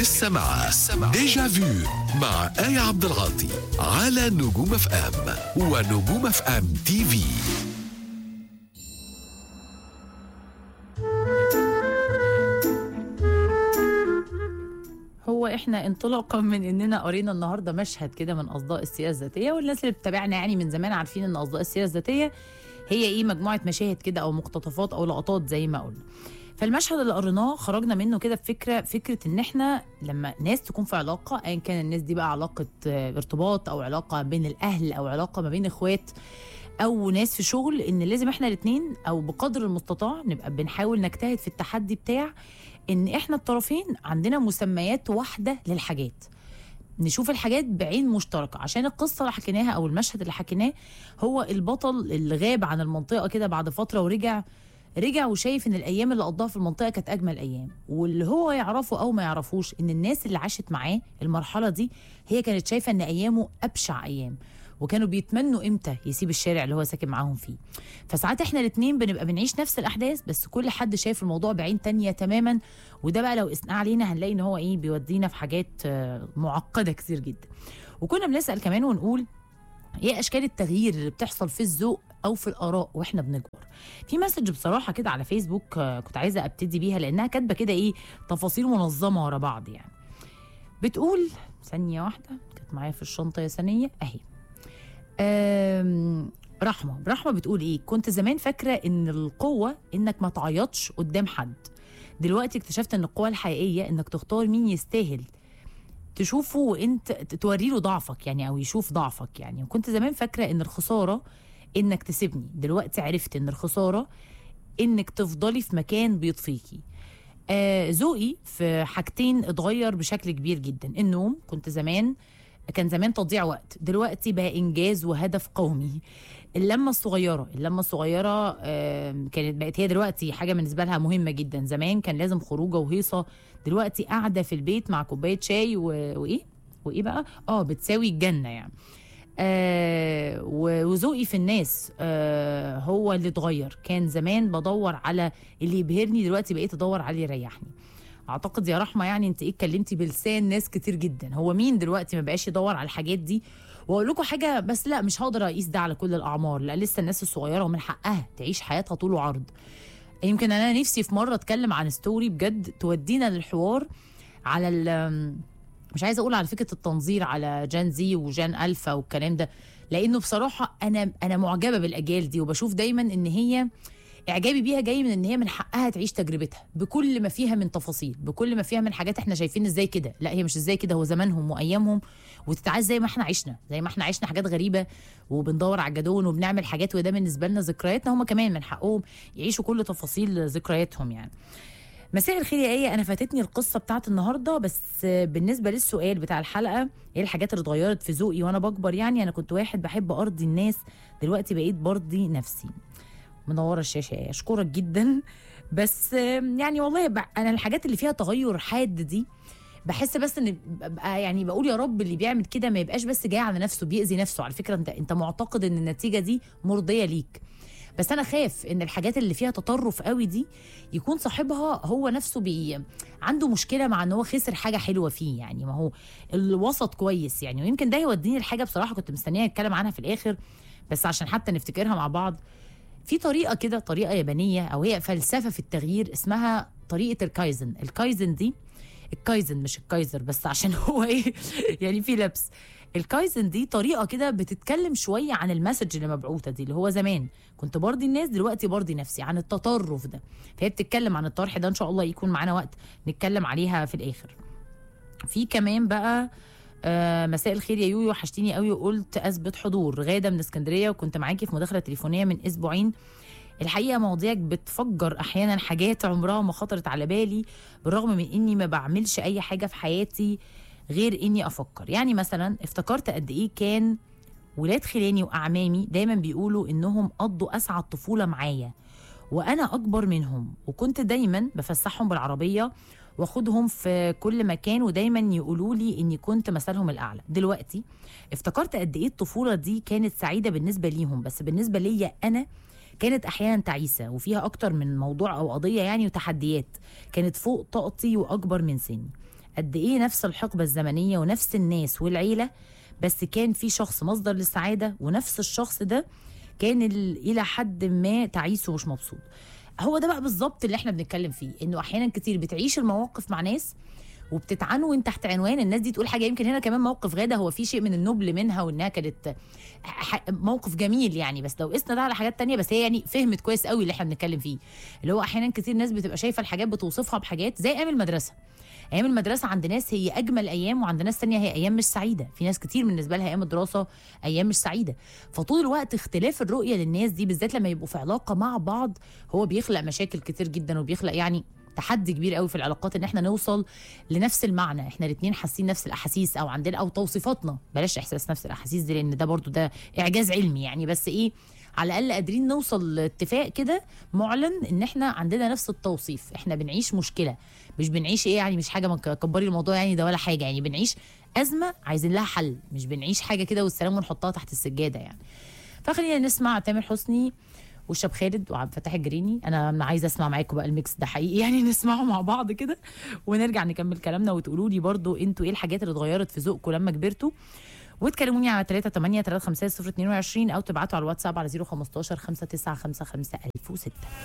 لسه مع ديجا فيو مع آية عبد العاطي على نجوم اف ام ونجوم اف ام تي في هو احنا انطلاقا من اننا قرينا النهارده مشهد كده من اصداء السيره الذاتيه والناس اللي بتتابعنا يعني من زمان عارفين ان اصداء السيره الذاتيه هي ايه مجموعه مشاهد كده او مقتطفات او لقطات زي ما قلنا فالمشهد اللي قريناه خرجنا منه كده بفكره فكره ان احنا لما ناس تكون في علاقه ايا كان الناس دي بقى علاقه آه، ارتباط او علاقه بين الاهل او علاقه ما بين اخوات او ناس في شغل ان لازم احنا الاثنين او بقدر المستطاع نبقى بنحاول نجتهد في التحدي بتاع ان احنا الطرفين عندنا مسميات واحده للحاجات نشوف الحاجات بعين مشتركه عشان القصه اللي حكيناها او المشهد اللي حكيناه هو البطل اللي غاب عن المنطقه كده بعد فتره ورجع رجع وشايف ان الايام اللي قضاها في المنطقه كانت اجمل ايام واللي هو يعرفه او ما يعرفوش ان الناس اللي عاشت معاه المرحله دي هي كانت شايفه ان ايامه ابشع ايام وكانوا بيتمنوا امتى يسيب الشارع اللي هو ساكن معاهم فيه فساعات احنا الاثنين بنبقى بنعيش نفس الاحداث بس كل حد شايف الموضوع بعين تانية تماما وده بقى لو قسناه علينا هنلاقي ان هو ايه بيودينا في حاجات آه، معقده كتير جدا وكنا بنسال كمان ونقول ايه اشكال التغيير اللي بتحصل في الذوق او في الاراء واحنا بنكبر في مسج بصراحه كده على فيسبوك آه، كنت عايزه ابتدي بيها لانها كاتبه كده ايه تفاصيل منظمه ورا بعض يعني بتقول ثانيه واحده كانت معايا في الشنطه يا ثانيه اهي آم، رحمه رحمه بتقول ايه كنت زمان فاكره ان القوه انك ما تعيطش قدام حد دلوقتي اكتشفت ان القوه الحقيقيه انك تختار مين يستاهل تشوفه وانت توري له ضعفك يعني او يشوف ضعفك يعني وكنت زمان فاكره ان الخساره انك تسيبني دلوقتي عرفت ان الخساره انك تفضلي في مكان بيطفيكي آه ذوقي في حاجتين اتغير بشكل كبير جدا النوم كنت زمان كان زمان تضييع وقت دلوقتي بقى انجاز وهدف قومي اللمه الصغيره اللمه الصغيره آم، كانت بقت هي دلوقتي حاجه بالنسبه لها مهمه جدا زمان كان لازم خروجه وهيصه دلوقتي قاعده في البيت مع كوبايه شاي و... وايه وايه بقى اه بتساوي الجنه يعني آه و- وذوقي في الناس آه هو اللي اتغير كان زمان بدور على اللي يبهرني دلوقتي بقيت ادور على اللي يريحني اعتقد يا رحمه يعني انت ايه اتكلمتي بلسان ناس كتير جدا هو مين دلوقتي ما بقاش يدور على الحاجات دي واقول لكم حاجه بس لا مش هقدر اقيس ده على كل الاعمار لا لسه الناس الصغيره ومن حقها تعيش حياتها طول وعرض يمكن انا نفسي في مره اتكلم عن ستوري بجد تودينا للحوار على ال مش عايزه اقول على فكره التنظير على جان زي وجان الفا والكلام ده لانه بصراحه انا انا معجبه بالاجيال دي وبشوف دايما ان هي اعجابي بيها جاي من ان هي من حقها تعيش تجربتها بكل ما فيها من تفاصيل بكل ما فيها من حاجات احنا شايفين ازاي كده لا هي مش ازاي كده هو زمانهم وايامهم وتتعاش زي ما احنا عشنا زي ما احنا عشنا حاجات غريبه وبندور على الجدون وبنعمل حاجات وده بالنسبه لنا ذكرياتنا هم كمان من حقهم يعيشوا كل تفاصيل ذكرياتهم يعني مساء الخير يا ايه انا فاتتني القصه بتاعت النهارده بس بالنسبه للسؤال بتاع الحلقه ايه الحاجات اللي اتغيرت في ذوقي وانا بكبر يعني انا كنت واحد بحب ارضي الناس دلوقتي بقيت برضي نفسي منوره الشاشه يا اشكرك جدا بس آم، يعني والله ب- انا الحاجات اللي فيها تغير حاد دي بحس بس ان ببقى يعني بقول يا رب اللي بيعمل كده ما يبقاش بس جاي على نفسه بيأذي نفسه على فكره انت انت معتقد ان النتيجه دي مرضيه ليك بس انا خاف ان الحاجات اللي فيها تطرف قوي دي يكون صاحبها هو نفسه بي عنده مشكله مع ان هو خسر حاجه حلوه فيه يعني ما هو الوسط كويس يعني ويمكن ده يوديني لحاجه بصراحه كنت مستنيه اتكلم عنها في الاخر بس عشان حتى نفتكرها مع بعض في طريقه كده طريقه يابانيه او هي فلسفه في التغيير اسمها طريقه الكايزن الكايزن دي الكايزن مش الكايزر بس عشان هو ايه يعني في لبس الكايزن دي طريقه كده بتتكلم شويه عن المسج اللي مبعوثه دي اللي هو زمان كنت برضي الناس دلوقتي برضي نفسي عن التطرف ده فهي بتتكلم عن الطرح ده ان شاء الله يكون معانا وقت نتكلم عليها في الاخر في كمان بقى آه مساء الخير يا يويو وحشتيني قوي وقلت اثبت حضور غاده من اسكندريه وكنت معاكي في مداخله تليفونيه من اسبوعين الحقيقه مواضيعك بتفجر احيانا حاجات عمرها ما خطرت على بالي بالرغم من اني ما بعملش اي حاجه في حياتي غير اني افكر يعني مثلا افتكرت قد ايه كان ولاد خلاني واعمامي دايما بيقولوا انهم قضوا اسعد طفوله معايا وانا اكبر منهم وكنت دايما بفسحهم بالعربيه واخدهم في كل مكان ودايما يقولوا لي اني كنت مثلهم الاعلى دلوقتي افتكرت قد ايه الطفوله دي كانت سعيده بالنسبه ليهم بس بالنسبه ليا انا كانت احيانا تعيسه وفيها اكتر من موضوع او قضيه يعني وتحديات كانت فوق طاقتي واكبر من سني قد ايه نفس الحقبه الزمنيه ونفس الناس والعيله بس كان في شخص مصدر للسعاده ونفس الشخص ده كان ال- الى حد ما تعيس ومش مبسوط هو ده بقى بالظبط اللي احنا بنتكلم فيه انه احيانا كتير بتعيش المواقف مع ناس وبتتعنون تحت عنوان الناس دي تقول حاجه يمكن هنا كمان موقف غاده هو في شيء من النبل منها وانها كانت ح- موقف جميل يعني بس لو قسنا ده على حاجات تانية بس هي يعني فهمت كويس قوي اللي احنا بنتكلم فيه اللي هو احيانا كتير ناس بتبقى شايفه الحاجات بتوصفها بحاجات زي ايام المدرسه ايام المدرسه عند ناس هي اجمل ايام وعند ناس تانية هي ايام مش سعيده في ناس كتير بالنسبه لها ايام الدراسه ايام مش سعيده فطول الوقت اختلاف الرؤيه للناس دي بالذات لما يبقوا في علاقه مع بعض هو بيخلق مشاكل كتير جدا وبيخلق يعني تحدي كبير قوي في العلاقات ان احنا نوصل لنفس المعنى احنا الاثنين حاسين نفس الاحاسيس او عندنا او توصيفاتنا بلاش احساس نفس الاحاسيس دي لان ده برضو ده اعجاز علمي يعني بس ايه على الاقل قادرين نوصل لاتفاق كده معلن ان احنا عندنا نفس التوصيف احنا بنعيش مشكله مش بنعيش ايه يعني مش حاجه ما كبري الموضوع يعني ده ولا حاجه يعني بنعيش ازمه عايزين لها حل مش بنعيش حاجه كده والسلام ونحطها تحت السجاده يعني فخلينا نسمع تامر حسني والشاب خالد وعبد الفتاح الجريني انا عايزه اسمع معاكم بقى الميكس ده حقيقي يعني نسمعه مع بعض كده ونرجع نكمل كلامنا وتقولوا لي برضو انتوا ايه الحاجات اللي اتغيرت في ذوقكم لما كبرتوا وتكلموني على 3 8 3 5 0 22 او تبعتوا على الواتساب على 015 595 1006